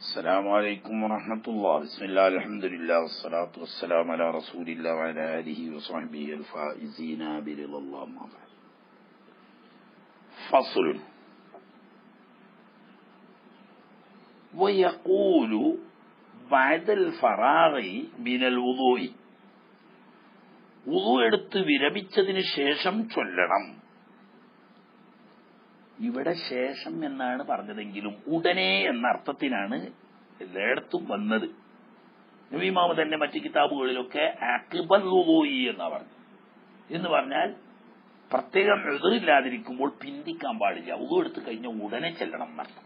السلام عليكم ورحمة الله بسم الله الحمد لله والصلاة والسلام على رسول الله وعلى آله وصحبه الفائزين برضا الله ما بعد فصل ويقول بعد الفراغ من الوضوء വുളു എടുത്ത് വിരമിച്ചതിന് ശേഷം ചൊല്ലണം ഇവിടെ ശേഷം എന്നാണ് പറഞ്ഞതെങ്കിലും ഉടനെ എന്ന അർത്ഥത്തിനാണ് എല്ലായിടത്തും വന്നത് നബീമാമ തന്നെ മറ്റു കിതാബുകളിലൊക്കെ ആക്കിബൽ വുളൂയി എന്നാ പറഞ്ഞു എന്ന് പറഞ്ഞാൽ പ്രത്യേകം എതിറില്ലാതിരിക്കുമ്പോൾ പിന്തിക്കാൻ പാടില്ല ഉതു എടുത്ത് കഴിഞ്ഞ ഉടനെ ചെല്ലണം എന്നർത്ഥം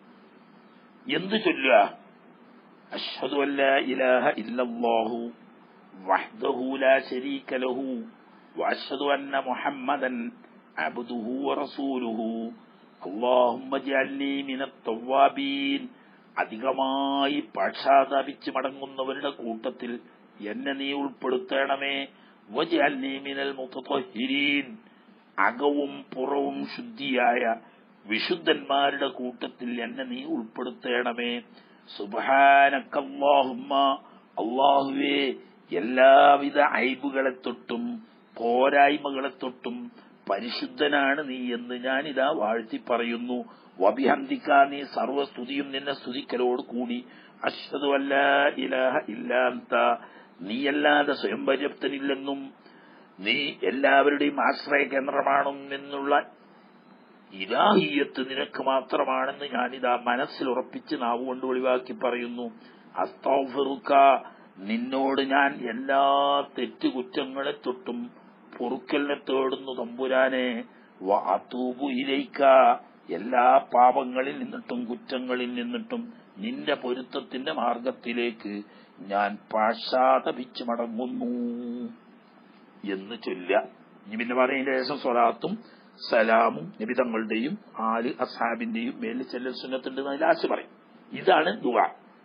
എന്ത് ചൊല്ലുക അഷ്ഹദു അല്ല ഇലാഹ ഇല്ലല്ലാഹു വഹ്ദഹു ലാ ശരീക ലഹു വഅഷ്ഹദു അന്ന മുഹമ്മദൻ അബ്ദുഹു വറസൂലുഹു അല്ലാഹുമ്മ ജഅൽനി മിനത്ത് തവ്വാബീൻ അധികമായി പക്ഷാതാപിച്ച് മടങ്ങുന്നവരുടെ കൂട്ടത്തിൽ എന്നെ നീ ഉൾപ്പെടുത്തണമേ വജഅൽനി മിനൽ മുതത്വഹിരീൻ അകവും പുറവും ശുദ്ധിയായ വിശുദ്ധന്മാരുടെ കൂട്ടത്തിൽ എന്നെ നീ ഉൾപ്പെടുത്തണമേ സുബാനക്കല്ലാഹുമ്മ അള്ളാഹുവേ എല്ലാവിധ ഐബുകളെ തൊട്ടും പോരായ്മകളെ തൊട്ടും പരിശുദ്ധനാണ് നീ എന്ന് ഞാനിതാ വാഴ്ത്തി പറയുന്നു വബിഹന്തിക്ക നീ സർവസ്തുതിയും നിന്നെ സ്തുതിക്കലോട് കൂടി അശ്വതു അല്ല ഇലാഹ ഇല്ലാന്ത നീയല്ലാതെ സ്വയം പര്യാപ്തനില്ലെന്നും നീ എല്ലാവരുടെയും ആശ്രയ കേന്ദ്രമാണെന്നുള്ള ഇലാഹിയത്ത് നിനക്ക് മാത്രമാണെന്ന് ഞാനിതാ മനസ്സിൽ ഉറപ്പിച്ച് നാവ് കൊണ്ട് ഒളിവാക്കി പറയുന്നു അസ്തൗഫിറുക്ക നിന്നോട് ഞാൻ എല്ലാ തെറ്റുകുറ്റങ്ങളെ തൊട്ടും പൊറുക്കലിനെ തേടുന്നു തമ്പുരാനെ വാത്തൂബു ഇലയിക്ക എല്ലാ പാപങ്ങളിൽ നിന്നിട്ടും കുറ്റങ്ങളിൽ നിന്നിട്ടും നിന്റെ പൊരുത്തത്തിന്റെ മാർഗത്തിലേക്ക് ഞാൻ പാശ്ചാത്തപിച്ചു മടങ്ങുന്നു എന്ന് ചൊല്ല ഇനി പിന്നെ പറയുന്ന ശേഷം സ്വലാത്തും സലാമും നിബിതങ്ങളുടെയും ആല് അസാബിന്റെയും മേലിൽ ചെല്ലൽ സുന്നത്തുണ്ട് ലാശ് പറയും ഇതാണ് ദുവ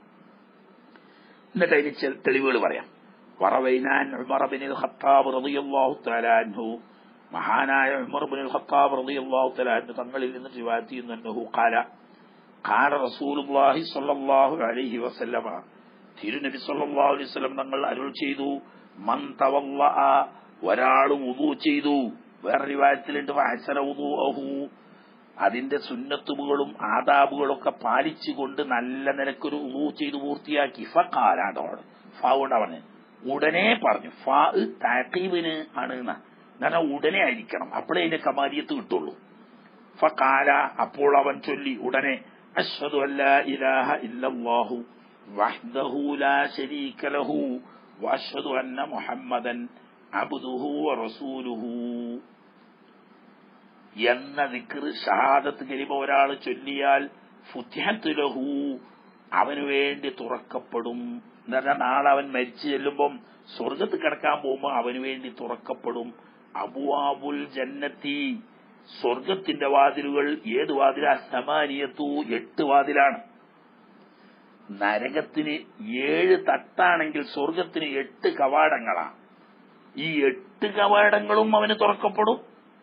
എന്നിട്ട് അതിന് തെളിവുകൾ പറയാം വറവൈനാൻ ഉമർബിനിൽ ഖത്താബ് റളിയല്ലാഹു തആല അൻഹു മഹാനായ ഉമർബിനിൽ ഖത്താബ് റളിയല്ലാഹു തആല അൻഹു തങ്ങളിൽ നിന്ന് റിവായത്ത് ചെയ്യുന്നു അന്നഹു ഖാല ഖാല റസൂലുള്ളാഹി സ്വല്ലല്ലാഹു അലൈഹി വസല്ലമ തിരുനബി സ്വല്ലല്ലാഹു അലൈഹി വസല്ലം തങ്ങൾ അരുൾ ചെയ്തു മൻ തവല്ലഅ ഒരാൾ വുദു ചെയ്തു വേറെ റിവായത്തിലുണ്ട് വഹസന വുദുഅഹു അതിന്റെ സുന്നത്തുകളും ആദാബുകളൊക്കെ പാലിച്ചുകൊണ്ട് നല്ല നിലക്കൊരു ഊ ചെയ്ത് പൂർത്തിയാക്കി ഫാലാടോട് ഫാ കൊണ്ട് അവന് ഉടനെ പറഞ്ഞു ഫാ താക്കീബിന് ആണ് എന്നാ ഉടനെ ആയിരിക്കണം അപ്പോഴേ അതിന്റെ കമാരിയത്ത് കിട്ടുള്ളൂ ഫാല അപ്പോൾ അവൻ ചൊല്ലി ഉടനെ അശ്വതു അല്ല ഇലാഹ ഇല്ലല്ലാഹു വഹ്ദഹു ലാ ശരീക ലഹു വഅശ്ഹദു അന്ന മുഹമ്മദൻ അബ്ദുഹു വറസൂലുഹു എന്ന ദിക്ർ ഷഹാദത്ത് കരിമ ഒരാൾ ചൊല്ലിയാൽ ഫുത്യത്തുലഹു അവന് വേണ്ടി തുറക്കപ്പെടും എന്നാൽ നാളെ അവൻ മരിച്ചു ചെല്ലുമ്പം സ്വർഗത്ത് കിടക്കാൻ പോകുമ്പോൾ അവന് വേണ്ടി തുറക്കപ്പെടും അബുവാബുൽ ജന്നത്തി സ്വർഗത്തിന്റെ വാതിലുകൾ ഏത് വാതിലാ സമാനിയത്തു എട്ട് വാതിലാണ് നരകത്തിന് ഏഴ് തട്ടാണെങ്കിൽ സ്വർഗത്തിന് എട്ട് കവാടങ്ങളാ ഈ എട്ട് കവാടങ്ങളും അവന് തുറക്കപ്പെടും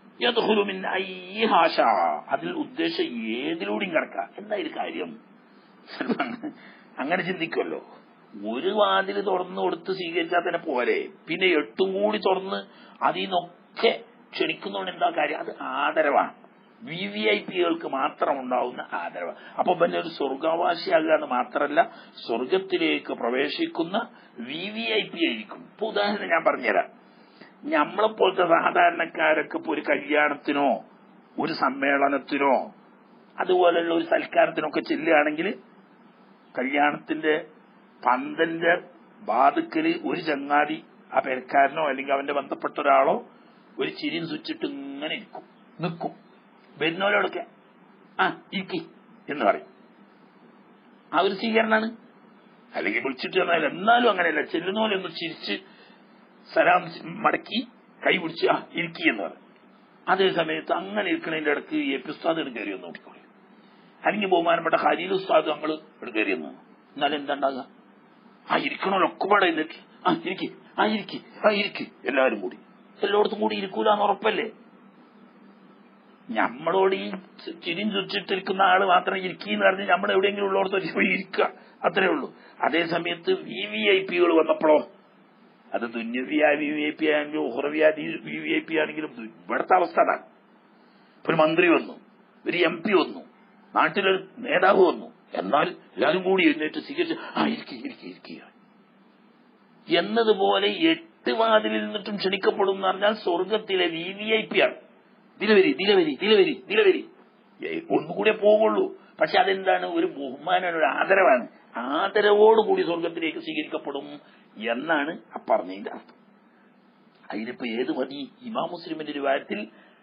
ഹാഷ അതിൽ ഉദ്ദേശം ഏതിലൂടെയും കിടക്കാം എന്താ ഇത് കാര്യം അങ്ങനെ ചിന്തിക്കുമല്ലോ ഒരു വാതിൽ തുറന്നു കൊടുത്ത് സ്വീകരിച്ചാൽ തന്നെ പോരെ പിന്നെ എട്ടും കൂടി തുറന്ന് അതിൽ നിന്നൊക്കെ ക്ഷണിക്കുന്നതുകൊണ്ട് എന്താ കാര്യം അത് ആദരവാണ് വി വി ഐ പികൾക്ക് മാത്രം ഉണ്ടാവുന്ന ആദരവ് അപ്പൊ പിന്നെ ഒരു സ്വർഗാവാസിയാകുക എന്ന് മാത്രമല്ല സ്വർഗത്തിലേക്ക് പ്രവേശിക്കുന്ന വി വി ഐ പി ആയിരിക്കും ഇപ്പൊ ഉദാഹരണം ഞാൻ പറഞ്ഞുതരാം നമ്മളെപ്പോലത്തെ സാധാരണക്കാരൊക്കെ ഇപ്പൊ ഒരു കല്യാണത്തിനോ ഒരു സമ്മേളനത്തിനോ അതുപോലെയുള്ള ഒരു സൽക്കാരത്തിനൊക്കെ ചെല്ലുകയാണെങ്കിൽ കല്യാണത്തിന്റെ പന്തലിന്റെ ബാതുക്കല് ഒരു ചങ്ങാതി ആ പെരക്കാരനോ അല്ലെങ്കിൽ അവന്റെ ബന്ധപ്പെട്ട ഒരാളോ ഒരു ചിരിയും സ്വിച്ചിട്ട് ഇങ്ങനെ ഇരിക്കും നിൽക്കും വരുന്നവരോടൊക്കെ ആ ഇരിക്കി എന്ന് പറയും ആ ഒരു സ്വീകരണമാണ് അല്ലെങ്കിൽ വിളിച്ചിട്ട് എന്നാൽ എന്നാലും അങ്ങനെയല്ല ചെല്ലുന്നവരൊന്ന് ചിരിച്ച് സലാം മടക്കി കൈ പിടിച്ച് ആ ഇരിക്കി എന്ന് പറയും അതേ സമയത്ത് അങ്ങനെ ഇരിക്കണതിന്റെ ഇടക്ക് എ പി ഉസ്താദ് എടുത്ത് കയറി ഒന്ന് നോക്കിക്കോളി അല്ലെങ്കിൽ ബഹുമാനപ്പെട്ട ഹരീൽ ഉസ്താദ് ഞങ്ങൾ എടുത്ത് കയറി ഒന്ന് എന്നാലും എന്താ ഉണ്ടാകുക ആ ഇരിക്കണമല്ലോ ഒക്കെ പാടെ എന്നിട്ട് ആ ഇരിക്കി ആ ഇരിക്കി ആ ഇരിക്കി എല്ലാവരും കൂടി എല്ലായിടത്തും കൂടി ഇരിക്കൂലെന്ന് ഉറപ്പല്ലേ നമ്മളോട് ഈ ചിരിയും ചുറ്റിട്ടിരിക്കുന്ന ആള് മാത്രം ഇരിക്കുന്ന പറഞ്ഞ് നമ്മൾ എവിടെയെങ്കിലും ഉള്ളവർക്ക് പോയി ഇരിക്കുക അത്രേ ഉള്ളൂ അതേ സമയത്ത് വി വി ഐ പികൾ വന്നപ്പോഴോ അത് ദുന്യവിയായ വി വി ഐ പി ആണെങ്കിലും ഉഹ്റവിയാ വി വി ഐ പി ആണെങ്കിലും ഇവിടുത്തെ അവസ്ഥ അതാണ് ഇപ്പൊ ഒരു മന്ത്രി വന്നു ഒരു എം പി വന്നു നാട്ടിലൊരു നേതാവ് വന്നു എന്നാൽ എല്ലാവരും കൂടി എഴുന്നേറ്റ് സ്വീകരിച്ച് ആ ഇരിക്കുക ഇരിക്കുക ഇരിക്കുക എന്നതുപോലെ എട്ട് വാതിലിൽ നിന്നിട്ടും ക്ഷണിക്കപ്പെടും എന്ന് പറഞ്ഞാൽ സ്വർഗത്തിലെ വി വി ഐ പി ആണ് ദിലവരി ദിലവരി ദിലവരി ദിലവരി ഒന്നുകൂടെ പോവുള്ളൂ പക്ഷെ അതെന്താണ് ഒരു ബഹുമാനാണ് ഒരു ആദരവാണ് ആദരവോടുകൂടി സ്വർഗത്തിലേക്ക് സ്വീകരിക്കപ്പെടും എന്നാണ് ആ പറഞ്ഞതിന്റെ അർത്ഥം അതിനിപ്പോ ഏത് മതി ഇമാം മുസ്ലിമിന്റെ ഒരു കാര്യത്തിൽ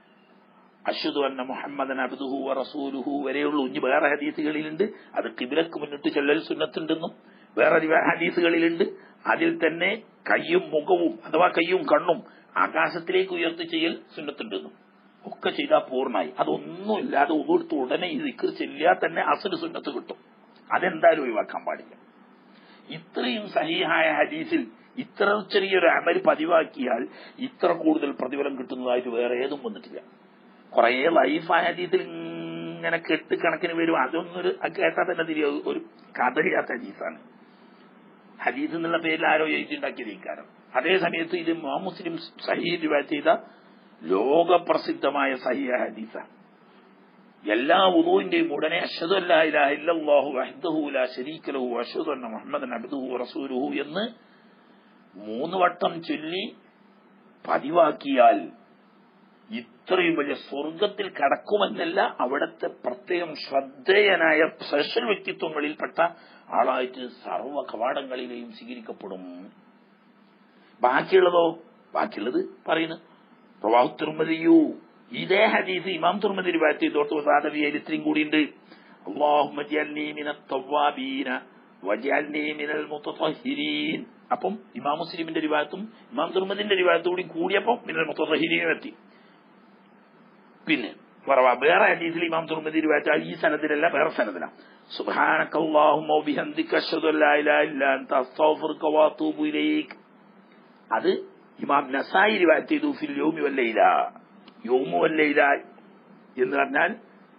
അഷദു അന്ന മുഹമ്മദൻ അബ്ദുഹു വ റസൂലുഹു വരെയുള്ള ഇനി വേറെ ഹദീസുകളിലുണ്ട് അത് കിബിലക്ക് മുന്നിട്ട് ചെല്ലൽ സുന്നത്തുണ്ടെന്നും വേറെ റിവ- ഹദീസുകളിലുണ്ട് അതിൽ തന്നെ കയ്യും മുഖവും അഥവാ കയ്യും കണ്ണും ആകാശത്തിലേക്ക് ഉയർത്തി ചെയ്യൽ സുന്നത്തുണ്ടെന്നും ഒക്കെ ചെയ്താൽ പൂർണ്ണമായി അതൊന്നുമില്ലാതെ ഒന്നെടുത്ത് ഉടനെ ഈ ദിക്കർ ചെല്ലിയാൽ തന്നെ അസല് സുന്നത്ത് കിട്ടും അതെന്തായാലും ഒഴിവാക്കാൻ പാടില്ല ഇത്രയും സഹിഹായ ഹദീസിൽ ഇത്ര ചെറിയൊരു അമൽ പതിവാക്കിയാൽ ഇത്ര കൂടുതൽ പ്രതിഫലം കിട്ടുന്നതായിട്ട് വേറെ ഏതും വന്നിട്ടില്ല കുറെ ലൈഫായ ഹദീസിൽ ഇങ്ങനെ കെട്ട് കണക്കിന് വരും അതൊന്നൊരു അത് കേട്ടാൽ തന്നെ തിരിയ ഒരു കഥയില്ലാത്ത ഹദീസാണ് ഹദീസ് എന്നുള്ള പേരിൽ ആരോ എഴുതിണ്ടാക്കിയിരിക്കാരം അതേ സമയത്ത് ഇത് മാ മുസ്ലിം സഹീ റിവായത്ത് ചെയ്ത ലോകപ്രസിദ്ധമായ സഹിയ ഹദീസാണ് എല്ലാ ഉദുവിന്റെയും ഉടനെ അഷദു അല്ലാ ഇലാഹ ഇല്ലല്ലാഹു വഹ്ദഹു ലാ ശരീക ലഹു അഷദു അന്ന മുഹമ്മദൻ അബ്ദുഹു റസൂലുഹു എന്ന് മൂന്ന് വട്ടം ചൊല്ലി പതിവാക്കിയാൽ ഇത്രയും വലിയ സ്വർഗത്തിൽ കടക്കുമെന്നല്ല അവിടുത്തെ പ്രത്യേകം ശ്രദ്ധേയനായ സ്പെഷ്യൽ വ്യക്തിത്വങ്ങളിൽപ്പെട്ട ആളായിട്ട് സർവ്വ കവാടങ്ങളിലെയും സ്വീകരിക്കപ്പെടും ബാക്കിയുള്ളതോ ബാക്കിയുള്ളത് പറയുന്നു പ്രവാഹു തിരുമതിയു ഇതേ ഹദീസ് ഇമാം തുർമതി റിവായത്ത് ചെയ്തോട്ട് സാധവിയയിൽ ഇത്രയും കൂടിയുണ്ട് അള്ളാഹുമ്മ ജഅൽനി മിനത് തവ്വാബീന വജഅൽനി മിനൽ മുത്തطهിരീൻ അപ്പം ഇമാം മുസ്ലിമിന്റെ റിവായത്തും ഇമാം തുർമദിന്റെ റിവായത്തും കൂടി കൂടിയപ്പോൾ മിനൽ മുത്തطهിരീൻ എത്തി പിന്നെ പറവാ വേറെ ഹദീസിൽ ഇമാം തുർമദി റിവായത്ത് ഈ സനദിലല്ല വേറെ സനദിലാണ് സുബ്ഹാനക അല്ലാഹുമ്മ വബിഹംദിക അഷ്ഹദു അല്ലാ ഇലാഹ ഇല്ല അൻത അസ്തഗ്ഫിറുക വഅതൂബു ഇലൈക് അത് ഇമാം നസായി റിവായത്ത് ചെയ്തു ഫിൽ യൗമി വല്ലൈല യൗമു വല്ലൈല എന്ന് പറഞ്ഞാൽ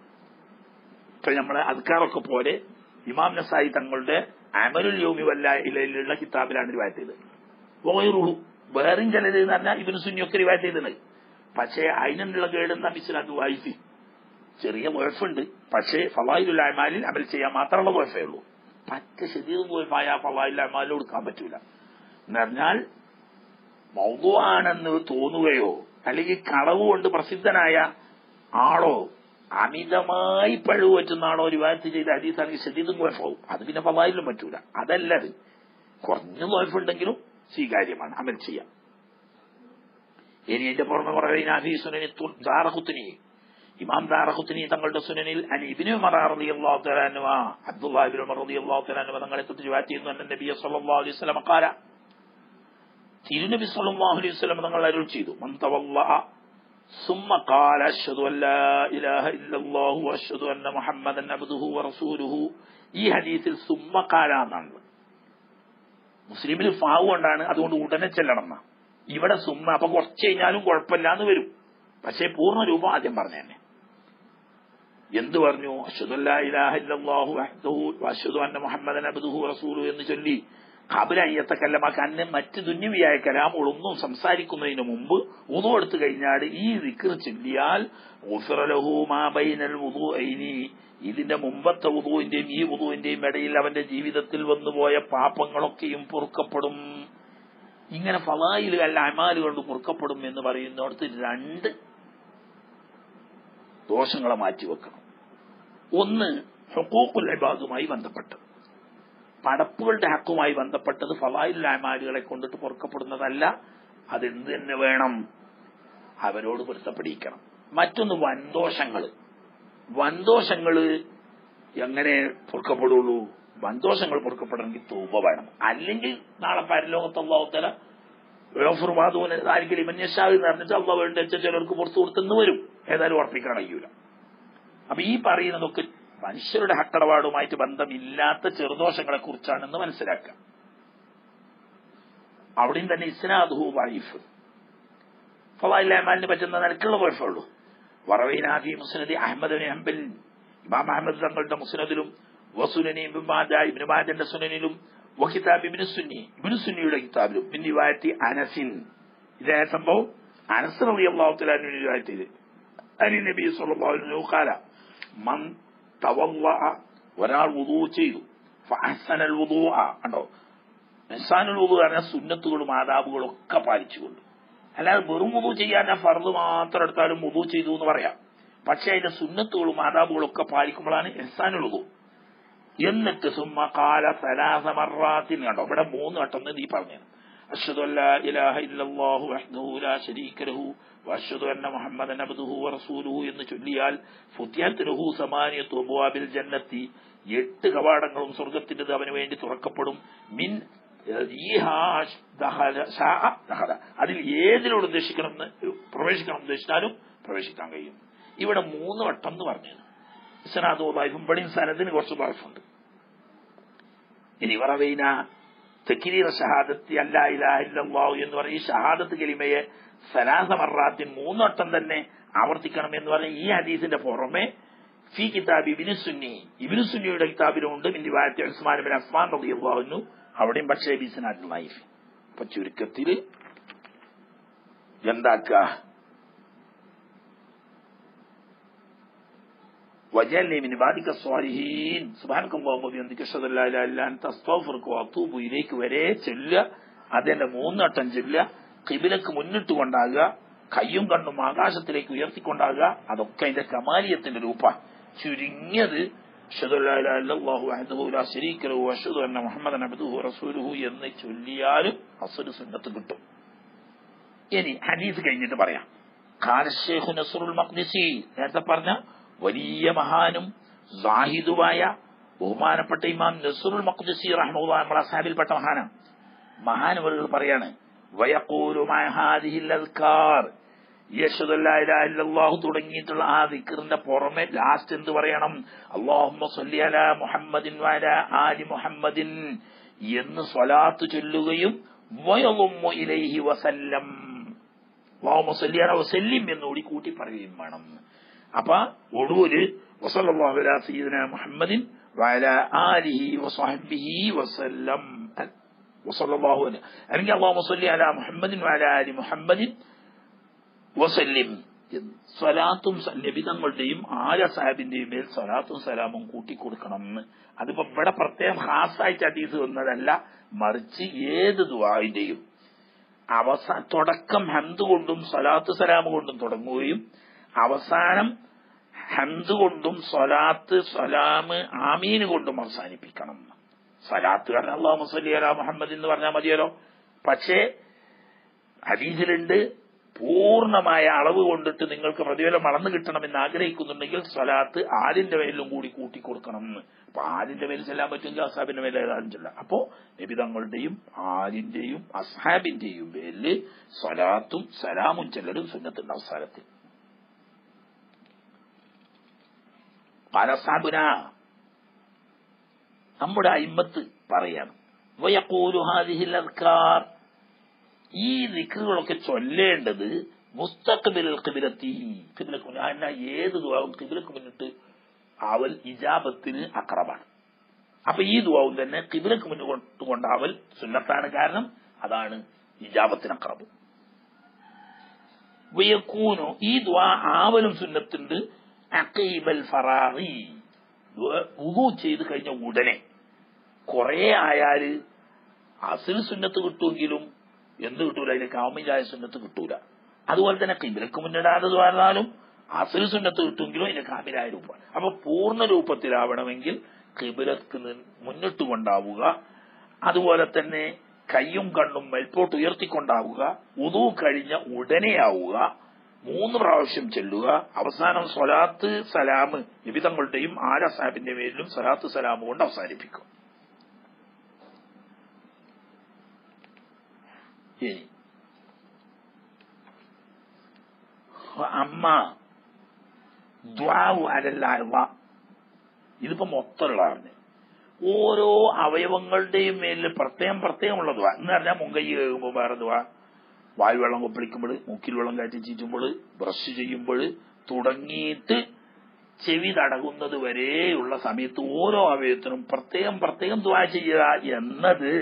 ഇപ്പൊ നമ്മളെ അദ്കാറൊക്കെ പോലെ ഇമാം നസായി തങ്ങളുടെ അമലുൽ യൗമി വല്ലയിലുള്ള കിതാബിലാണ് റിവായത്ത് ചെയ്തത് വോയറുഹു വേറെയും ചിലത് എന്ന് പറഞ്ഞാൽ ഇവന് സുന്നിയൊക്കെ റിവായത്ത് ചെയ്തത് പക്ഷേ അതിനുള്ള കേടെന്ന മിസ്സിലാക്ക് വായിഫി ചെറിയ കുഴപ്പമുണ്ട് പക്ഷേ ഫവായിലുള്ള അമാലിൽ അമൽ ചെയ്യാൻ മാത്രമുള്ള കുഴപ്പമേ ഉള്ളൂ പറ്റ ശരീരം കുഴപ്പമായ ഫവായിലുള്ള അമാലിൽ കൊടുക്കാൻ പറ്റൂല എന്ന് പറഞ്ഞാൽ മൗതുവാണെന്ന് തോന്നുകയോ അല്ലെങ്കിൽ കളവ് കൊണ്ട് പ്രസിദ്ധനായ ആളോ അമിതമായി പഴുവ് പറ്റുന്ന ആളോ റിവായത്ത് ചെയ്ത ഹദീസാണെങ്കിൽ ശരീരം കുഴപ്പമാവും അത് പിന്നെ ഫവായിലും പറ്റൂല അതല്ലത് കുറഞ്ഞ കുഴപ്പമുണ്ടെങ്കിലും സ്വീകാര്യമാണ് അമൽ ചെയ്യാം ഇനി എന്റെ പുറമെ പറയുന്ന സുനനി ദാറഖുത്തിനി ഇമാം ദാറഖുത്തിനി തങ്ങളുടെ സുനനിൽ അനി ഇബ്നു ഉമർ റളിയല്ലാഹു തആല അൻഹു അബ്ദുല്ലാഹി ഇബ്നു ഉമർ റളിയല്ലാഹു തആല അൻഹു തങ്ങളെ തൊട്ട് റിവായത്ത് ചെയ്യുന്നു അന്ന നബി സല്ലല്ലാഹു അലൈഹി വസല്ലം ഖാല തിരുനബി സല്ലല്ലാഹു അലൈഹി വസല്ലം തങ്ങൾ അരുൾ ചെയ്തു മൻ തവല്ലഅ ثم قال أشهد أن لا إله إلا الله وأشهد أن محمدا عبده ورسوله ഈ ഹദീസിൽ സുമ്മ കാല എന്നാണ് മുസ്ലിമിൽ ഫാവ് കൊണ്ടാണ് അതുകൊണ്ട് ഉടനെ ചെല്ലണം എന്നാ ഇവിടെ സുമ്മ അപ്പൊ കുറച്ച് കഴിഞ്ഞാലും കുഴപ്പമില്ല എന്ന് വരും പക്ഷേ പൂർണ്ണ രൂപം ആദ്യം പറഞ്ഞു തന്നെ എന്ത് പറഞ്ഞു അഷദുല്ലാഹു അഷദു അന്ന മുഹമ്മദൻ അബ്ദുഹു റസൂലു എന്ന് ചൊല്ലി ഖബല അയ്യത്തെ കല്ലമാക്ക് അന്നെ മറ്റ് ദുന്യവിയായ കലാമുകളൊന്നും സംസാരിക്കുന്നതിന് മുമ്പ് ഉതു എടുത്തു കഴിഞ്ഞാൽ ഈ ദിക്കർ ചൊല്ലിയാൽ ഉഫിറലഹു മാ ബൈനൽ വുദൂഇനി ഇതിന്റെ മുമ്പത്തെ ഉദുവിന്റെയും ഈ ഉദുവിന്റെയും ഇടയിൽ അവന്റെ ജീവിതത്തിൽ വന്നുപോയ പാപങ്ങളൊക്കെയും പൊറുക്കപ്പെടും ഇങ്ങനെ ഫലായിൽ അല്ല അമാല് കൊണ്ട് പൊറുക്കപ്പെടും എന്ന് പറയുന്നിടത്ത് രണ്ട് ദോഷങ്ങളെ മാറ്റിവെക്കണം ഒന്ന് ഹുക്കൂഖുൽ ഇബാദുമായി ബന്ധപ്പെട്ടത് പടപ്പുകളുടെ ഹക്കുമായി ബന്ധപ്പെട്ടത് ഫലായിൽ അമാലുകളെ കൊണ്ടിട്ട് പൊറുക്കപ്പെടുന്നതല്ല അതെന്ത് തന്നെ വേണം അവരോട് പൊരുത്തപ്പെടിക്കണം മറ്റൊന്ന് വൻദോഷങ്ങൾ വൻദോഷങ്ങള് എങ്ങനെ പൊറുക്കപ്പെടുള്ളൂ വൻദോഷങ്ങൾ പൊറുക്കപ്പെടണമെങ്കിൽ തൂപ വേണം അല്ലെങ്കിൽ നാളെ പരലോകത്തുള്ളവത്തല ഫുർവാദൂന് ആയിരിക്കും ഇമന്യഷാവ് എന്ന് പറഞ്ഞിട്ട് അള്ള വേണ്ട ചിലർക്ക് പുറത്തു കൊടുത്തെന്ന് വരും ഏതായാലും ഉറപ്പിക്കാൻ കഴിയൂല അപ്പൊ ഈ പറയുന്നതൊക്കെ മനുഷ്യരുടെ ഹക്കടപാടുമായിട്ട് ബന്ധമില്ലാത്ത ചെറുദോഷങ്ങളെ കുറിച്ചാണെന്ന് മനസ്സിലാക്കുക അവിടെയും തന്നെ ഇസ്നാദുഹു വൈഫ് ഫലായില്ലാമാലിന് പറ്റുന്ന നിലക്കുള്ള കുഴപ്പമുള്ളൂ വറവൈനാഫി മുസ്നദി അഹമ്മദ് ബിൻ ഹംബൽ ഇമാം അഹമ്മദ് തങ്ങളുടെ മുസ്നദിലും വസുനനി ഇബ്നു മാജ ഇബ്നു മാജന്റെ സുനനിലും വകിതാബ് ഇബ്നു സുന്നി ഇബ്നു സുന്നിയുടെ കിതാബിലും പിന്നെ റിവായത്തി അനസിൻ ഇതേ സംഭവം അനസ് റളിയല്ലാഹു തആല അൻഹു റിവായത്ത് ചെയ്ത് അനി നബി സല്ലല്ലാഹു അലൈഹി വസല്ലം ഖാല മൻ തവല്ലഅ ഒരാൾ വുദൂ ചെയ്തു ഫഅഹ്സനൽ വുദൂഅ കണ്ടോ മെസാനുൽ വുദു പറഞ്ഞാൽ സുന്നത്തുകളും ആദാബുകളും ഒക്കെ പാലിച്ചുകൊണ്ട് അല്ലാതെ വെറും വുദു ചെയ്യാൻ ഫർദ് മാത്രം എടുത്താലും വുദു ചെയ്തു എന്ന് പറയാം പക്ഷെ അതിന്റെ സുന്നത്തുകളും ആദാബുകളും ഒക്കെ പാലിക്കുമ്പോഴാണ് എഹ്സാനുൽ വുദു എന്നിട്ട് സുമ്മ കാല സലാസ മറാത്തിൻ കണ്ടോ ഇവിടെ മൂന്ന് വട്ടം നീ പറഞ്ഞു അഷ്ഹദു അല്ലാ ഇലാഹ ഇല്ലല്ലാഹു വഹ്ദഹു ലാ ശരീക ലഹു വഅഷ്ഹദു അന്ന മുഹമ്മദൻ അബ്ദുഹു വറസൂലുഹു എന്ന് ചൊല്ലിയാൽ ഫുത്തിയത്ത് ലഹു സമാനിയത്തു അബ്വാബിൽ ജന്നത്തി എട്ട് കവാടങ്ങളും സ്വർഗത്തിൻ്റെത് അവന് വേണ്ടി തുറക്കപ്പെടും മിൻ ഈഹാ ദഹല ശാഅ ദഹല. അതിൽ ഏതിനോട് ഉദ്ദേശിക്കണം എന്ന് പ്രവേശിക്കണം എന്ന് ഉദ്ദേശിച്ചാലും പ്രവേശിക്കാൻ കഴിയും ഇവിടെ മൂന്ന് വട്ടം എന്ന് പറഞ്ഞത് ഇസ്നാദോ വൈഫും ഇവിടെയും സനദിന് കുറച്ച് വൈഫുണ്ട് ഇനി വറവൈന തെക്കിരീറ ഷഹാദത്തി അല്ലാ ഇലാഹ ഇല്ലല്ലാഹു എന്ന് പറയും ഈ ഷഹാദത്ത് കലിമയെ സലാസ മറാത്തിൻ മൂന്നോട്ടം തന്നെ ആവർത്തിക്കണം എന്ന് പറഞ്ഞ ഈ ഹദീസിന്റെ പുറമെ ഫി കിതാബ് ഇബിനു സുന്നി ഇബിനു സുന്നിയുടെ കിതാബിലുണ്ട് മിൻ വായത്തി ഉസ്മാൻ ബിൻ അഫ്മാൻ റളിയല്ലാഹു അൻഹു അവിടെയും പക്ഷേ ബിസ്നാദ് ലൈഫ് അപ്പൊ ചുരുക്കത്തിൽ എന്താക്കുക وجعلني من عبادك الصالحين سبحانك اللهم وبحمدك اشهد ان لا اله الا انت استغفرك واتوب اليك വരെ ചൊല്ലുക അതിന്റെ മൂന്നട്ടം ചൊല്ലുക കിബിലക്ക് മുന്നിട്ട് കൊണ്ടാകുക കയ്യും കണ്ണും ആകാശത്തിലേക്ക് ഉയർത്തിക്കൊണ്ടാകുക അതൊക്കെ അതിന്റെ കമാലിയത്തിന്റെ രൂപ ചുരുങ്ങിയത് അഷ്ഹദു അല്ലാ ഇലാഹ ഇല്ലല്ലാഹു വഹ്ദഹു ലാ ശരീക ലഹു വഅഷ്ഹദു അന്ന മുഹമ്മദൻ അബ്ദുഹു വറസൂലുഹു എന്ന് ചൊല്ലിയാലും അസ്സല് സുന്നത്ത് കിട്ടും ഇനി ഹദീസ് കഴിഞ്ഞിട്ട് പറയാം ഖാല ഷെയ്ഖു നസ്റുൽ മഖ്ദിസി നേരത്തെ പറഞ്ഞ വലിയ മഹാനും സാഹിദുമായ ബഹുമാനപ്പെട്ട ഇമാം നസുറുൽ മഖ്ദസി റഹ്മുള്ള നമ്മളെ സാഹിബിൽപ്പെട്ട മഹാനാണ് മഹാനവറുകൾ പറയാണ് വയക്കൂലു മഹാദിഹിൽ അദ്കാർ യശദു ലാ ഇലാഹ ഇല്ലല്ലാഹു തുടങ്ങിയിട്ടുള്ള ആ ദിക്റിന്റെ പുറമെ ലാസ്റ്റ് എന്ത് പറയണം അല്ലാഹുമ്മ സ്വല്ലി അലാ മുഹമ്മദിൻ വഅലാ ആലി മുഹമ്മദിൻ എന്ന് സ്വലാത്ത് ചൊല്ലുകയും വയളുമ്മു ഇലൈഹി വസല്ലം അല്ലാഹുമ്മ സ്വല്ലി അലാ വസല്ലിം എന്നുകൂടി കൂട്ടി പറയുകയും വേണം അപ്പൊ ഒടുവില് വസല്ലല്ലാഹു അലാ സയ്യിദിന മുഹമ്മദിൻ വഅലാ ആലിഹി വസഹ്ബിഹി വസല്ലം വസല്ലല്ലാഹു അലൈഹി അല്ലെങ്കിൽ അല്ലാഹുമ്മ സ്വല്ലി അലാ മുഹമ്മദിൻ വഅലാ ആലി മുഹമ്മദിൻ വസല്ലിം സ്വലാത്തും നബിതങ്ങളുടെയും ആല സാഹിബിന്റെയും മേൽ സ്വലാത്തും സലാമും കൂട്ടിക്കൊടുക്കണം എന്ന് അതിപ്പോ ഇവിടെ പ്രത്യേകം ഹാസായിട്ട് അതീസ് വന്നതല്ല മറിച്ച് ഏത് ദുവാവിന്റെയും അവസാന തുടക്കം ഹന്ത് കൊണ്ടും സ്വലാത്ത് സലാം കൊണ്ടും തുടങ്ങുകയും അവസാനം ഹന്ത് കൊണ്ടും സ്വലാത്ത് സലാം ആമീന് കൊണ്ടും അവസാനിപ്പിക്കണം സ്വലാത്ത് കാരണം അള്ളാഹു മുസല്ലി അല മുഹമ്മദ് എന്ന് പറഞ്ഞാൽ മതിയല്ലോ പക്ഷേ ഹദീസിലുണ്ട് പൂർണ്ണമായ അളവ് കൊണ്ടിട്ട് നിങ്ങൾക്ക് പ്രതിഫലം അളന്നു കിട്ടണമെന്ന് ആഗ്രഹിക്കുന്നുണ്ടെങ്കിൽ സ്വലാത്ത് ആലിന്റെ മേലും കൂടി കൂട്ടിക്കൊടുക്കണം എന്ന് അപ്പൊ ആലിന്റെ മേൽ ചെല്ലാൻ പറ്റുമെങ്കിൽ അസാബിന്റെ മേലെ ഏതാനും ചെല്ലാം അപ്പോ നബിതങ്ങളുടെയും ആലിന്റെയും അസാബിന്റെയും പേരില് സ്വലാത്തും സലാമും ചെല്ലലും സുന്നത്തിന്റെ അവസാനത്തിൽ പലസാബുന നമ്മുടെ അയിമത്ത് പറയാണ് വയക്കൂലു ഹാദിഹിൽ അദ്കാർ ഈ ദിക്കുകളൊക്കെ ചൊല്ലേണ്ടത് മുസ്തഖബിൽ കിബിലത്തി കിബിലക്ക് മുന്നിൽ ഏത് ദുവാവും കിബിലക്ക് മുന്നിട്ട് ആവൽ ഇജാബത്തിന് അക്രമാണ് അപ്പൊ ഈ ദുവാവും തന്നെ കിബിലക്ക് മുന്നിട്ട് കൊണ്ടാവൽ സുന്നത്താണ് കാരണം അതാണ് ഇജാബത്തിന് അക്രമം വിയക്കൂനു ഈ ദ്വാ ആവലും സുന്നത്തുണ്ട് അക്കൈബൽ ഫറാറി ഉദു ചെയ്ത് കഴിഞ്ഞ ഉടനെ കുറെ ആയാല് അസിൽ സുന്നത്ത് കിട്ടുമെങ്കിലും എന്ത് കിട്ടൂല അതിന് കാമിലായ സുന്നത്ത് കിട്ടൂല അതുപോലെ തന്നെ കിബിലക്ക് മുന്നിടാതെ പറഞ്ഞാലും അസിൽ സുന്നത്ത് കിട്ടുമെങ്കിലും അതിന് കാമിലായ രൂപം അപ്പൊ പൂർണ്ണ രൂപത്തിലാവണമെങ്കിൽ കിബിലക്ക് മുന്നിട്ട് കൊണ്ടാവുക അതുപോലെ തന്നെ കയ്യും കണ്ണും മേൽപോട്ട് ഉയർത്തിക്കൊണ്ടാവുക ഉതു കഴിഞ്ഞ ഉടനെയാവുക മൂന്ന് പ്രാവശ്യം ചെല്ലുക അവസാനം സ്വലാത്ത് സലാം വിവിധങ്ങളുടെയും ആല സാഹിബിന്റെ പേരിലും സ്വലാത്ത് സലാം കൊണ്ട് അവസാനിപ്പിക്കും ഇനി അമ്മ ദ്വാവു അലല്ല ഇതിപ്പോ മൊത്തമുള്ളതാണ് ഓരോ അവയവങ്ങളുടെയും മേലിൽ പ്രത്യേകം പ്രത്യേകമുള്ള ദ്വാ എന്ന് പറഞ്ഞാൽ മുങ്കൈ കേൾക്കുമ്പോൾ വേറെ ദ്വാ വായു വെള്ളം കൊപ്പിളിക്കുമ്പോൾ മൂക്കിൽ വെള്ളം കയറ്റി ചീറ്റുമ്പോൾ ബ്രഷ് ചെയ്യുമ്പോൾ തുടങ്ങിയിട്ട് ചെവി തടകുന്നത് വരെയുള്ള സമയത്ത് ഓരോ അവയവത്തിനും പ്രത്യേകം പ്രത്യേകം ദ്വാ ചെയ്യുക എന്നത്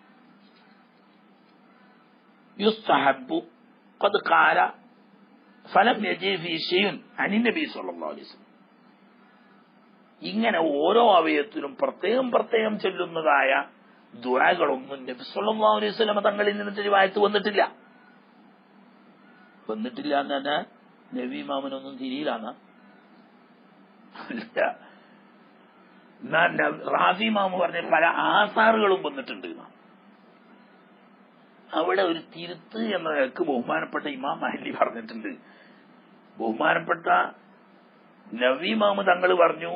യുസ്തഹബു قد قال ഫലം യജീഫീഷയും അനിനബി സല്ലല്ലാഹു അലൈഹി വസല്ലം ഇങ്ങനെ ഓരോ അവയവത്തിനും പ്രത്യേകം പ്രത്യേകം ചൊല്ലുന്നതായ ദുആകളൊന്നും നബി സല്ലല്ലാഹു അലൈഹി വസല്ലം തങ്ങളിൽ നിന്ന് റിവായത്ത് വന്നിട്ടില്ല വന്നിട്ടില്ല എന്ന് പറഞ്ഞാൽ നബി മാമനൊന്നും തിരിയില്ലാന്ന ഇല്ല എന്നാ ന- റാഫി മാമു പറഞ്ഞ പല ആസാറുകളും വന്നിട്ടുണ്ട് എന്നാ. അവിടെ ഒരു തിരുത്ത് എന്ന നിലക്ക് ബഹുമാനപ്പെട്ട ഇമാം മഹലി പറഞ്ഞിട്ടുണ്ട് ബഹുമാനപ്പെട്ട നവി മാമു തങ്ങൾ പറഞ്ഞു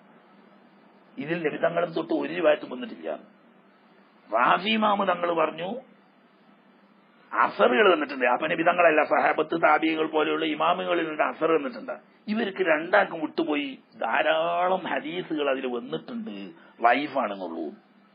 ഇതിൽ നബി തങ്ങളും തൊട്ട് ഒരു രൂപയത്തും വന്നിട്ടില്ല റാഫി മാമു തങ്ങൾ പറഞ്ഞു അസറുകൾ വന്നിട്ടുണ്ട് അപ്പൊ നബി തങ്ങളല്ല സഹാബത്ത് താബിയകൾ പോലെയുള്ള ഇമാമുകളിൽ നിന്ന് അസർ വന്നിട്ടുണ്ട് ഇവർക്ക് രണ്ടാക്കും വിട്ടുപോയി ധാരാളം ഹദീസുകൾ അതിൽ വന്നിട്ടുണ്ട് ലൈഫാണെന്നുള്ളൂ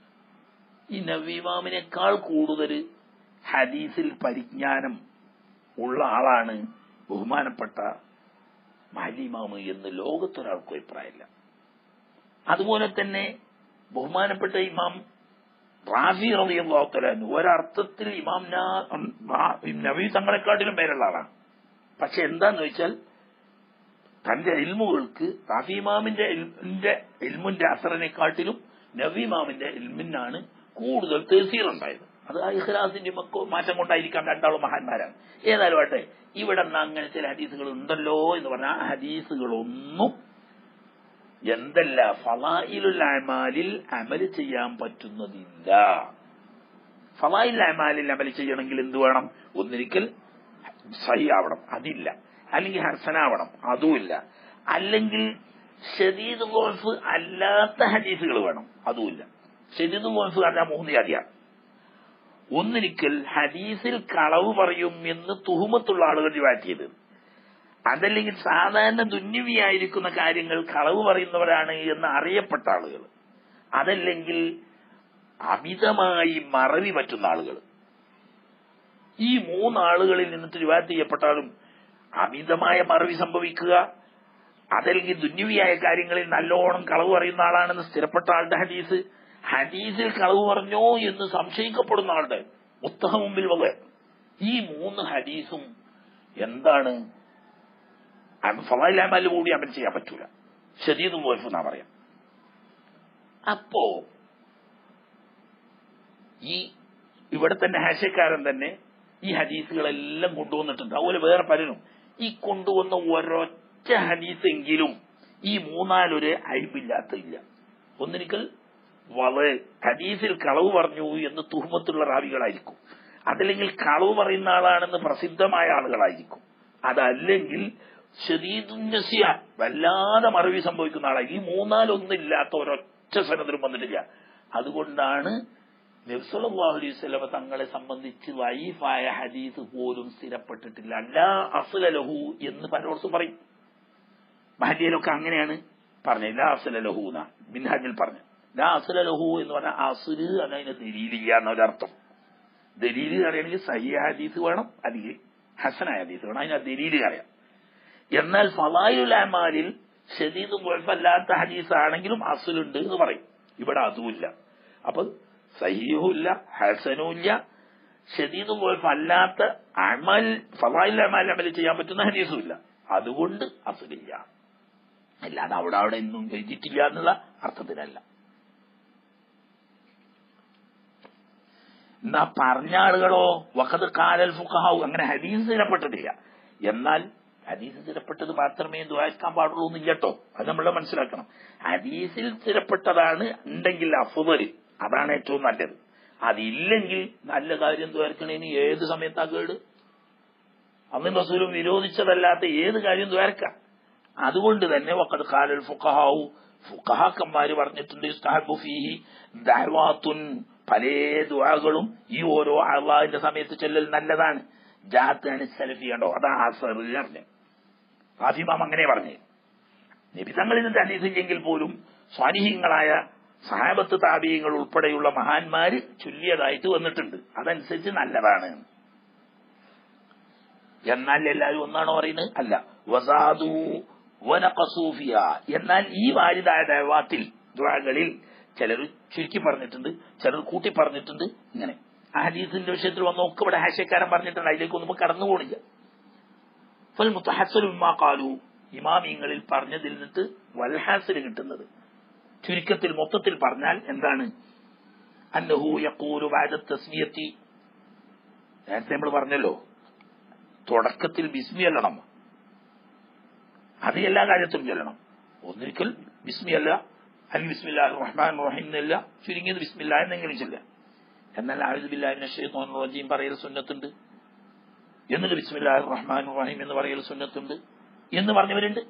ഈ നവീമാമിനേക്കാൾ കൂടുതൽ ഹദീസിൽ പരിജ്ഞാനം ഉള്ള ആളാണ് ബഹുമാനപ്പെട്ട മാലിമാമ് എന്ന് ലോകത്തൊരാൾക്കും അഭിപ്രായമില്ല അതുപോലെ തന്നെ ബഹുമാനപ്പെട്ട ഇമാം റാഫി റളിയല്ലാഹു ഒരർത്ഥത്തിൽ ഇമാം നാ- റാ- നബി തങ്ങളെക്കാട്ടിലും പേരുള്ള ആളാണ് പക്ഷെ എന്താന്ന് വെച്ചാൽ തന്റെ ഇൽമുകൾക്ക് റാഫി ഇമാമിന്റെ ഇൽമിന്റെ ഇൽമിന്റെ അസറിനെക്കാട്ടിലും നബി ഇമാമിന്റെ ഇൽമിനാണ് കൂടുതൽ തേസീർ ഉണ്ടായത് അത് ആ ഇഖ്ലാസിന്റെ മക്കോ മാറ്റം കൊണ്ടായിരിക്കാം രണ്ടാളും മഹാന്മാരാണ് ഏതായാലും ആട്ടെ ഇവിടെ നിന്ന് അങ്ങനെ ചില ഹദീസുകൾ ഉണ്ടല്ലോ എന്ന് പറഞ്ഞാൽ ആ ഹദീസുകളൊന്നും എന്തല്ല ഫലായിലുൽ അമാലിൽ അമല് ചെയ്യാൻ പറ്റുന്നതില്ല ഫലായിൽ അമാലിൽ അമല് ചെയ്യണമെങ്കിൽ എന്ത് വേണം ഒന്നിരിക്കൽ സഹി ആവണം അതില്ല അല്ലെങ്കിൽ ഹസനാവണം അതുമില്ല അല്ലെങ്കിൽ ഷദീദ് ഗോൾഫ് അല്ലാത്ത ഹദീസുകൾ വേണം അതുമില്ല ഷദീദ് ഗോൾഫ് പറഞ്ഞാൽ മൂന്ന് ജാതിയാണ് ഒന്നിരിക്കൽ ഹദീസിൽ കളവ് പറയും എന്ന് തുഹുമത്തുള്ള ആളുകൾ മാറ്റിയത് അതല്ലെങ്കിൽ സാധാരണ ദുന്യവിയായിരിക്കുന്ന കാര്യങ്ങൾ കളവ് പറയുന്നവരാണ് എന്ന് അറിയപ്പെട്ട ആളുകൾ അതല്ലെങ്കിൽ അമിതമായി മറവി പറ്റുന്ന ആളുകൾ ഈ മൂന്നാളുകളിൽ നിന്നിട്ട് റിവാറ്റ് ചെയ്യപ്പെട്ടാലും അമിതമായ മറവി സംഭവിക്കുക അതല്ലെങ്കിൽ ദുന്യവിയായ കാര്യങ്ങളിൽ നല്ലോണം കളവ് പറയുന്ന ആളാണെന്ന് സ്ഥിരപ്പെട്ട ആളുടെ ഹദീസ് ഹദീസിൽ കളവ് പറഞ്ഞോ എന്ന് സംശയിക്കപ്പെടുന്ന ആളുടെ മുത്തഹ മുമ്പിൽ വക ഈ മൂന്ന് ഹദീസും എന്താണ് ഫലായില്ലായ്മ കൂടി അമൽ ചെയ്യാൻ പറ്റൂല ശരീരം വോൽഫ് എന്നാ പറയാം അപ്പോ ഈ ഇവിടെ തന്നെ ഹാഷ്യക്കാരൻ തന്നെ ഈ ഹദീസുകളെല്ലാം കൊണ്ടുവന്നിട്ടുണ്ട് അതുപോലെ വേറെ പലരും ഈ കൊണ്ടുവന്ന ഒരൊറ്റ ഹദീസെങ്കിലും ഈ മൂന്നാലൊരു അഴിപ്പില്ലാത്തില്ല ഒന്നിരിക്കൽ വളരെ ഹദീസിൽ കളവ് പറഞ്ഞു എന്ന് തുഹമത്തുള്ള റാവികളായിരിക്കും അതല്ലെങ്കിൽ കളവ് പറയുന്ന ആളാണെന്ന് പ്രസിദ്ധമായ ആളുകളായിരിക്കും അതല്ലെങ്കിൽ ഷദീദുന്നസിയ വല്ലാതെ മറവി സംഭവിക്കുന്ന ആളായി ഈ മൂന്നാലൊന്നില്ലാത്ത ഒരൊറ്റ സനത്തിലും വന്നിട്ടില്ല അതുകൊണ്ടാണ് നബ്സലാഹു അലൈഹി സ്വലമ തങ്ങളെ സംബന്ധിച്ച് വൈഫായ ഹദീസ് പോലും സ്ഥിരപ്പെട്ടിട്ടില്ല ലാ അസുല ലഹു എന്ന് പലരോടത്തും പറയും മഹദിയിലൊക്കെ അങ്ങനെയാണ് പറഞ്ഞത് ലാ അസുല ലഹു എന്നാ മിൻഹാജിൽ പറഞ്ഞു ലാ അസുല ലഹു എന്ന് പറഞ്ഞാൽ അസുല് എന്നതിന് ദലീലില്ല എന്നൊരർത്ഥം ദലീല് അറിയണമെങ്കിൽ സഹി ഹദീസ് വേണം അല്ലെങ്കിൽ ഹസനായ ഹദീസ് വേണം അതിന് ദലീല് അറിയാം എന്നാൽ ഫലായുൽ അമാലിൽ ഷദീദും കുഴപ്പമില്ലാത്ത ഹദീസ് ആണെങ്കിലും അസുലുണ്ട് എന്ന് പറയും ഇവിടെ അതുമില്ല അപ്പൊ സഹീഹുമില്ല ഹസനുമില്ല ഷദീദും കുഴപ്പമില്ലാത്ത അമൽ ഫലായുൽ അമാൽ അമൽ ചെയ്യാൻ പറ്റുന്ന ഹദീസുമില്ല അതുകൊണ്ട് അസുലില്ല അല്ലാതെ അവിടെ അവിടെ ഒന്നും എഴുതിയിട്ടില്ല എന്നുള്ള അർത്ഥത്തിനല്ല എന്നാ പറഞ്ഞ ആളുകളോ വഖത് കാലൽ ഫുഖഹാവു അങ്ങനെ ഹദീസ് സ്ഥിരപ്പെട്ടിട്ടില്ല എന്നാൽ ഹദീസ് സ്ഥിരപ്പെട്ടത് മാത്രമേ ദ്വാരക്കാൻ പാടുള്ളൂ എന്നില്ല കേട്ടോ അത് നമ്മൾ മനസ്സിലാക്കണം ഹദീസിൽ സ്ഥിരപ്പെട്ടതാണ് ഉണ്ടെങ്കിൽ അഫുദല് അതാണ് ഏറ്റവും നല്ലത് അതില്ലെങ്കിൽ നല്ല കാര്യം ദ്വാരക്കണേന് ഏത് സമയത്താ കേട് അന്ന് റസൂലും വിരോധിച്ചതല്ലാത്ത ഏത് കാര്യം ദ്വാരക്കാം അതുകൊണ്ട് തന്നെ വക്കത് കാലൽ ഫുഖഹാവു ഫുഖഹാക്കന്മാര് പറഞ്ഞിട്ടുണ്ട് ഇസ്തഹബു ഫീഹി ദഅവാത്തുൻ പല ദുആകളും ഈ ഓരോ അള്ളാഹിന്റെ സമയത്ത് ചെല്ലൽ നല്ലതാണ് ജാത്താണ് സലഫി കണ്ടോ അതാ അസർ പറഞ്ഞു ഫാത്തിമാം അങ്ങനെ പറഞ്ഞു നിബിതങ്ങളിൽ നിന്ന് ഹദീസില്ലെങ്കിൽ പോലും സ്വാനിഹ്യങ്ങളായ സഹാബത്ത് താപീയങ്ങൾ ഉൾപ്പെടെയുള്ള മഹാന്മാര് ചൊല്ലിയതായിട്ട് വന്നിട്ടുണ്ട് അതനുസരിച്ച് നല്ലതാണ് എന്നാൽ എല്ലാവരും ഒന്നാണോ പറയുന്നത് അല്ല വസാദു വനഖസൂഫിയ എന്നാൽ ഈ വാരിതായ ദൈവാത്തിൽ ദ്വാകളിൽ ചിലർ ചുരുക്കി പറഞ്ഞിട്ടുണ്ട് ചിലർ കൂട്ടി പറഞ്ഞിട്ടുണ്ട് ഇങ്ങനെ ആ ഹദീസിന്റെ വിഷയത്തിൽ വന്ന ഒക്കെ ഇവിടെ ഹാഷ്യക്കാരൻ പറഞ്ഞിട്ടുണ്ട് അതിലേക്ക് ഒന്നും കടന്നു പോണില്ല ഫൽ മുത്തഹസലുമാ കാലു ഇമാമിങ്ങളിൽ പറഞ്ഞതിൽ നിന്നിട്ട് വൽഹാസിൽ കിട്ടുന്നത് ചുരുക്കത്തിൽ മൊത്തത്തിൽ പറഞ്ഞാൽ എന്താണ് അന്നഹു യക്കൂരു വാദ തസ്മിയത്തി നേരത്തെ നമ്മൾ പറഞ്ഞല്ലോ തുടക്കത്തിൽ ബിസ്മി അല്ലണം അത് എല്ലാ കാര്യത്തിലും ചെല്ലണം ഒന്നിരിക്കൽ ബിസ്മി അല്ല അൽ ബിസ്മില്ലാഹി റഹ്മാൻ റഹീം എന്നല്ല ചുരുങ്ങിയത് ബിസ്മില്ല എന്നെങ്കിലും ചെല്ലാം എന്നാൽ ആയുധ ബില്ലാഹിനെ ഷെയ്ത്തോൻ റജീം പറയൽ സുന്നത്തുണ്ട് എന്നിട്ട് ബിസ്മില്ലാഹി റഹ്മാൻ റഹീം എന്ന് പറയൽ സുന്നത്തുണ്ട് എന്ന് പറഞ്ഞവരുണ്ട്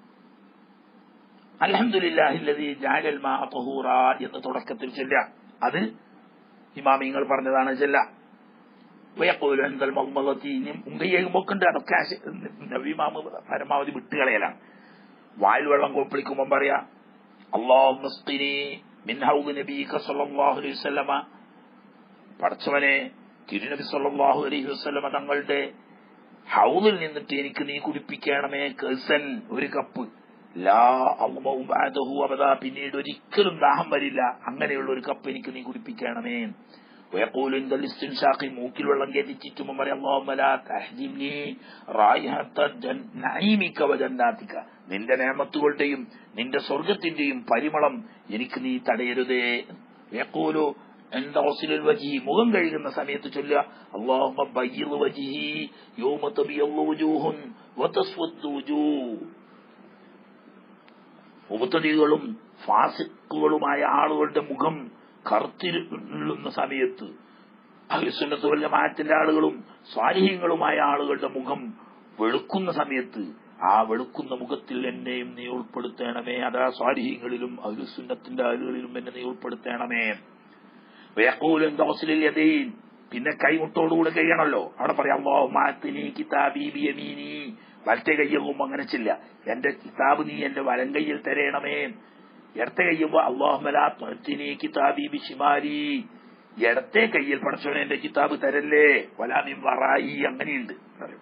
അലഹമുല്ലാഹില്ലതി ജാലൽ മാ തഹൂറ എന്ന് തുടക്കത്തിൽ ചെല്ല അത് ഇമാമിങ്ങൾ പറഞ്ഞതാണ് ചെല്ല വയക്കോലും എന്തൽ മഹമ്മദത്തി മുങ്കയ്യുമ്പോക്കുണ്ട് അതൊക്കെ നബിമാമ് പരമാവധി വിട്ടുകളയലാണ് വായിൽ വെള്ളം കോപ്പിളിക്കുമ്പോൾ പറയാ അള്ളാഹു മിൻഹൗദ് നബീക സല്ലല്ലാഹു അലൈഹി വസല്ലമ പടച്ചവനെ തിരുനബി സല്ലല്ലാഹു അലൈഹി വസല്ലമ തങ്ങളുടെ ഹൗദിൽ നിന്നിട്ട് എനിക്ക് നീ കുടിപ്പിക്കണമേ കേസൻ ഒരു കപ്പ് ലാ അള്ളാഹു അബദ പിന്നീട് ഒരിക്കലും ദാഹം വരില്ല അങ്ങനെയുള്ള ഒരു കപ്പ് എനിക്ക് നീ കുടിപ്പിക്കണമേ ويقول عند الاستنشاق മൂക്കിൽ വെള്ളം കയറ്റി ചുറ്റുമ്പോൾ പറയും اللهم لا تحجمني رائحة نعيمك وجناتك നിന്റെ നേമത്തുകളുടെയും നിന്റെ സ്വർഗത്തിന്റെയും പരിമളം എനിക്ക് നീ തടയരുതേ യക്കൂലു എന്റെ ഹോസിലിൽ വജി മുഖം കഴുകുന്ന സമയത്ത് ചൊല്ലുക اللهم بيض وجهي يوم تبيض وجوه وتسود وجوه മുബത്തതികളും ഫാസിക്കുകളുമായ ആളുകളുടെ മുഖം കറുത്തിരുന്ന സമയത്ത് അഹിസുന്നത്ത് വല്ല മാറ്റന്റെ ആളുകളും സ്വാലിഹ്യങ്ങളുമായ ആളുകളുടെ മുഖം വെളുക്കുന്ന സമയത്ത് ആ വെളുക്കുന്ന മുഖത്തിൽ എന്നെയും നീ ഉൾപ്പെടുത്തണമേ അതാ സ്വാലിഹ്യങ്ങളിലും അഹിസുന്നത്തിന്റെ ആളുകളിലും എന്നെ നീ ഉൾപ്പെടുത്തണമേ വേക്കൂലും ദോസിലിൽ യതീൻ പിന്നെ കൈമുട്ടോടുകൂടെ കഴിയണല്ലോ അവിടെ പറയാം മാത്തിനി കിതാബി ബിയമീനി വലത്തെ കയ്യൊന്നും അങ്ങനെ ചില്ല എന്റെ കിതാബ് നീ എന്റെ വലം കയ്യിൽ തരയണമേ ഇടത്തെ കയ്യുമ്പോ അള്ളാഹുമലാത്തിനി കിതാബി ബിഷിമാരി ഇടത്തെ കയ്യിൽ പഠിച്ചവനെ എന്റെ കിതാബ് തരല്ലേ വലാമി വറായി അങ്ങനെയുണ്ട്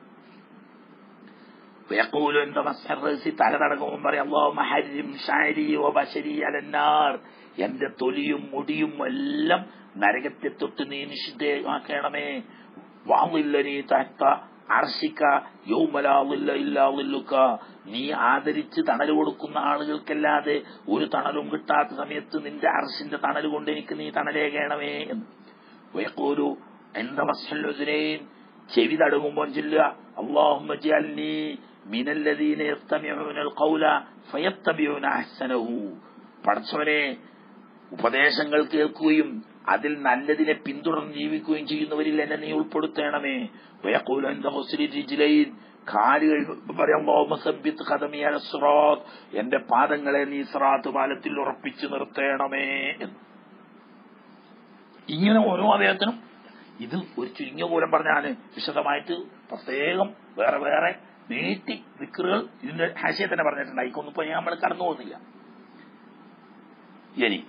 ويقول عند مسح الرأس തല നടക്കുമ്പോൾ പറയും اللهم حرم شعري وبشري على النار എന്റെ തൊലിയും മുടിയും എല്ലാം നരകത്തെ തൊട്ട് നീ നിഷിദ്ധമാക്കണമേ വാങ്ങില്ല നീ തത്ത അർശിക്ക യൗമലാവില്ല ഇല്ലാവില്ലുക്ക നീ ആദരിച്ച് തണൽ കൊടുക്കുന്ന ആളുകൾക്കല്ലാതെ ഒരു തണലും കിട്ടാത്ത സമയത്ത് നിന്റെ അർശിന്റെ തണൽ കൊണ്ട് എനിക്ക് നീ തണലേകണമേ എന്ന് വയക്കൂരു എന്താ മസ്ലുദിനേൻ ചെവി തടങ്ങുമ്പോൾ ചൊല്ലുക അള്ളാഹുമ്മ ജഅൽനി മിനല്ലദീന യസ്തമിഊനൽ ഖൗല ഫയത്തബിഊന അഹ്സനഹു പടച്ചവനെ ഉപദേശങ്ങൾ കേൾക്കുകയും അതിൽ നല്ലതിനെ പിന്തുടർന്ന് ജീവിക്കുകയും ചെയ്യുന്നവരിൽ എന്നെ നീ ഉൾപ്പെടുത്തണമേ വയക്കൂല എന്റെ ഹുസ്ലിജിലൈൻ കാലുകൾ പറയാം കഥമിയാൽ സ്രാത്ത് എന്റെ പാദങ്ങളെ നീ സ്രാത്ത് പാലത്തിൽ ഉറപ്പിച്ചു നിർത്തണമേ എന്ന് ഇങ്ങനെ ഓരോ അദ്ദേഹത്തിനും ഇത് ഒരു ചുരുങ്ങിയ മൂലം പറഞ്ഞാണ് വിശദമായിട്ട് പ്രത്യേകം വേറെ വേറെ നീട്ടി വിക്രുകൾ ഇതിന്റെ ആശയം തന്നെ പറഞ്ഞിട്ടുണ്ട് അതിക്കൊന്നും ഇപ്പൊ നമ്മൾ കടന്നു പോകുന്നില്ല ഇനി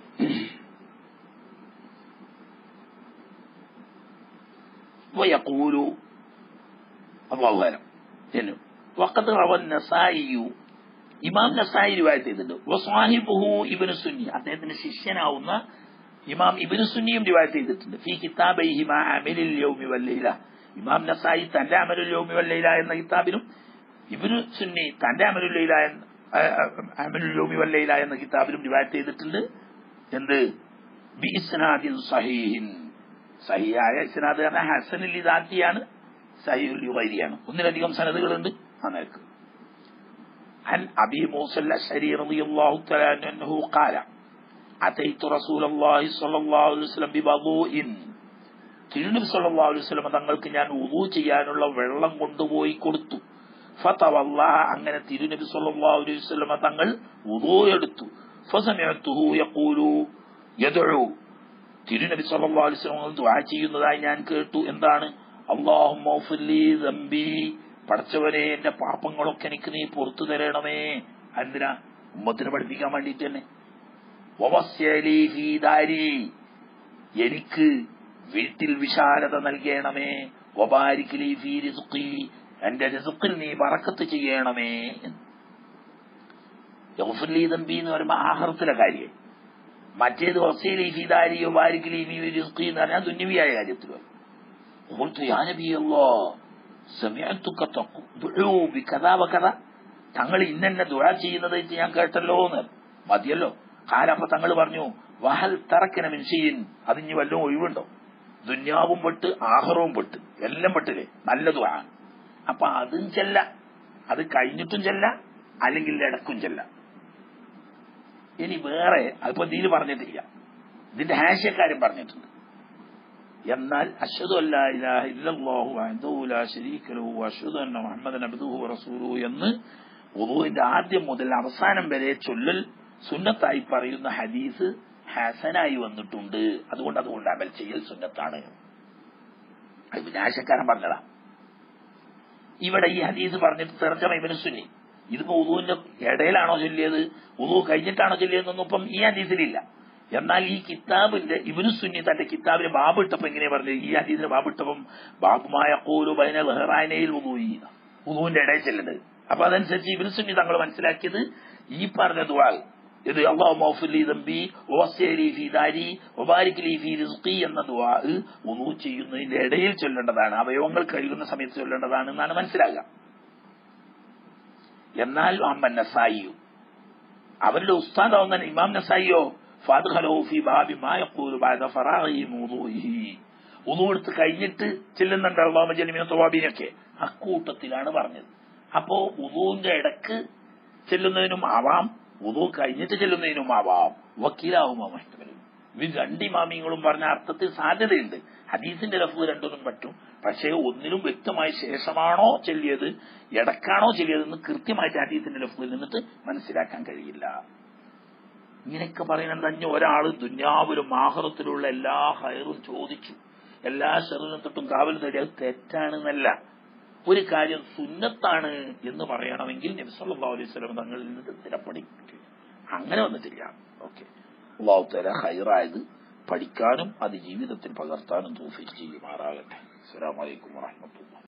ويقول الله أعلم يعني وقد روى النسائي ഇമാം നസായി റിവായത്ത് ചെയ്തിട്ടുണ്ട് വസ്വാഹിബുഹു ഇബിന് സുന്നി അദ്ദേഹത്തിന്റെ ശിഷ്യനാവുന്ന ഇമാം ഇബിന് സുന്നിയും റിവായത്ത് ചെയ്തിട്ടുണ്ട് ഫി കിതാബൈഹിമ അമിലിൽ യൗമി വല്ലൈല ഇമാം നസായി തന്റെ അമലുൽ യൗമി വല്ലൈല എന്ന കിതാബിലും ഇബിന് സുന്നി തന്റെ അമലുൽ ലൈല അമലുൽ യൗമി വല്ലൈല എന്ന കിതാബിലും റിവായത്ത് ചെയ്തിട്ടുണ്ട് എന്ത് ബി ഇസ്നാദിൻ സഹീഹിൻ സഹിയായ ഇസ്നാദ് പറഞ്ഞ ഹസനുൽ ഇദാത്തിയാണ് സഹിയുൽ യുഗൈരിയാണ് ഒന്നിലധികം സനദുകളുണ്ട് ആ നിലക്ക് عن أبي موسى الأشعري رضي الله تعالى عنه أنه قال أتيت رسول الله صلى الله عليه وسلم بوضوء തിരുനബി സല്ലല്ലാഹു അലൈഹി വസല്ലം തങ്ങൾക്ക് ഞാൻ വുളൂ ചെയ്യാനുള്ള വെള്ളം കൊണ്ടുപോയി കൊടുത്തു ഫതവല്ല അങ്ങനെ തിരുനബി സല്ലല്ലാഹു അലൈഹി വസല്ലം തങ്ങൾ വുളൂ എടുത്തു ഫസമിഅതുഹു യഖൂലു യദ്ഉ തിരുനബി സല്ലല്ലാഹു അലൈഹി വസല്ലം ദുആ ചെയ്യുന്നതായി ഞാൻ കേട്ടു എന്താണ് അല്ലാഹുമ്മ ഗ്ഫിർലി ദംബി പഠിച്ചവരെ എന്റെ പാപങ്ങളൊക്കെ എനിക്ക് നീ പുറത്തു തരണമേ എന്തിനാ ഉമ്മത്തിന് പഠിപ്പിക്കാൻ വേണ്ടിട്ട് തന്നെ വവസ്യലി ഫീ ദാരി എനിക്ക് വീട്ടിൽ വിശാലത നൽകണമേ വബാരിക്കലി ഫീ റിസ്ഖി എന്റെ റിസുക്കിൽ നീ വറക്കത്ത് ചെയ്യണമേ എന്ന് യൗഫുല്ലി തമ്പി എന്ന് പറയുമ്പോൾ ആഹർത്തിലെ കാര്യം മറ്റേത് വസീലി ഫിദാരിയോ ബാരിക്കലി നീ റിസ്കി എന്ന് പറഞ്ഞാൽ ദുന്യവിയായ കാര്യത്തിൽ قلت يا نبي الله سمعتك تدعو بكذا وكذا തങ്ങൾ ഇന്നെന്നെ ദുആ ചെയ്യുന്നത് വെച്ച് ഞാൻ കേട്ടല്ലോ എന്ന് മതിയല്ലോ കാലപ്പ തങ്ങൾ പറഞ്ഞു വഹൽ തറക്കന മിൻഷീൻ അതിന് വല്ലതും ഒഴിവുണ്ടോ ദുന്യാവും പെട്ട് ആഹറവും പെട്ട് എല്ലാം പെട്ടില്ലേ നല്ല ദുആ അപ്പൊ അതും ചെല്ല അത് കഴിഞ്ഞിട്ടും ചെല്ല അല്ലെങ്കിൽ ഇടക്കും ചെല്ല ഇനി വേറെ അതിപ്പോ ഇതിൽ പറഞ്ഞിട്ടില്ല ഇതിന്റെ ഹാഷ്യക്കാരും പറഞ്ഞിട്ടുണ്ട് എന്നാൽ അഷ്ഹദു അല്ലാ ഇലാഹ ഇല്ലല്ലാഹു വഹ്ദഹു ലാ ശരീക ലഹു വഅഷ്ഹദു അന്ന മുഹമ്മദൻ അബ്ദുഹു വറസൂലുഹു എന്ന് വുദൂഇന്റെ ആദ്യം മുതൽ അവസാനം വരെ ചൊല്ലൽ സുന്നത്തായി പറയുന്ന ഹദീസ് ഹസനായി വന്നിട്ടുണ്ട് അതുകൊണ്ട് അതുകൊണ്ട് അമൽ ചെയ്യൽ സുന്നത്താണ് അത് വിനാശക്കാരൻ പറഞ്ഞതാ ഇവിടെ ഈ ഹദീസ് പറഞ്ഞിട്ട് തെർജമ ഇവന് സുന്നി ഇതിപ്പോ ഉദുവിന്റെ ഇടയിലാണോ ചൊല്ലിയത് ഉദു കഴിഞ്ഞിട്ടാണോ ചൊല്ലിയതെന്നൊന്നും ഇപ്പം ഈ ഹദീസിലില്ല എന്നാൽ ഈ കിതാബിന്റെ ഇവനു സുന്നി തന്റെ കിതാബിന് ബാബ് ഇട്ടപ്പോ എങ്ങനെ പറഞ്ഞു ഈ ഹദീസിന് ബാബ് ഇട്ടപ്പം ബാബുമായ കോലു ബൈന ലഹറാനയിൽ ഉദൂയി ഉദുവിന്റെ ഇടയിൽ ചെല്ലുന്നത് അപ്പൊ അതനുസരിച്ച് ഇവനു സുന്നി തങ്ങൾ മനസ്സിലാക്കിയത് ഈ പറഞ്ഞ ദുആ ഇത് അള്ളാഹു മൗഫുലി ദമ്പി ഓസ്യലി ഫി ദാരി ഒബാരിക്കലി ഫി റിസ്ഖി എന്ന ദുആ ഉദു ചെയ്യുന്നതിന്റെ ഇടയിൽ ചൊല്ലേണ്ടതാണ് അവയവങ്ങൾ കഴുകുന്ന സമയത്ത് ചൊല്ലേണ്ടതാണ് എന്നാണ് മനസ്സിലാകുക എന്നാൽ അമ്മ നസായിയു അവരുടെ ഉസ്താദാവുന്ന ഇമാം നസായിയോ ഫാദ്ഖലഹു ഫി ബാബി മാ യഖൂലു ബഅദ ഫറാഗി മിൻ വുദൂഇഹി വുദൂ എടുത്ത് കഴിഞ്ഞിട്ട് ചെല്ലുന്നുണ്ട് അള്ളാഹു ജലിമിന തവാബിനൊക്കെ അക്കൂട്ടത്തിലാണ് പറഞ്ഞത് അപ്പോ വുദൂവിന്റെ ഇടക്ക് ചെല്ലുന്നതിനും ആവാം വുദൂ കഴിഞ്ഞിട്ട് ചെല്ലുന്നതിനും ആവാം വക്കീലാവുമോ മഷ്ടമലും ഇത് രണ്ട് ഇമാമിങ്ങളും പറഞ്ഞ അർത്ഥത്തിൽ സാധ്യതയുണ്ട് ഹദീസിന്റെ ലഫ്സ് രണ്ടൊന്നും പറ്റും പക്ഷേ ഒന്നിനും വ്യക്തമായ ശേഷമാണോ ചെല്ലിയത് ഇടക്കാണോ ചെല്ലിയതെന്ന് കൃത്യമായിട്ട് ഹദീസിന്റെ ലഫ്സിൽ നിന്നിട്ട് മനസ്സിലാക്കാൻ കഴിയില്ല ഇങ്ങനെയൊക്കെ പറയുന്നത് അഞ്ഞ ഒരാൾ ദുന്യാവിലും ആഹ്റത്തിലുള്ള എല്ലാ ഹയറും ചോദിച്ചു എല്ലാ ഷെറിനും തൊട്ടും കാവൽ നേടി അത് തെറ്റാണെന്നല്ല ഒരു കാര്യം സുന്നത്താണ് എന്ന് പറയണമെങ്കിൽ നബിസല്ലാ അലൈഹി സ്വലം തങ്ങളിൽ നിന്ന് സ്ഥിരപ്പടി അങ്ങനെ വന്നിട്ടില്ല ഓക്കെ അള്ളാഹു തല ഹൈറായത് പഠിക്കാനും അത് ജീവിതത്തിൽ പകർത്താനും തോഫിക്ക് ചെയ്യുമാറാകട്ടെ അസ്സലാമലൈക്കും വാഹമത്തുള്ള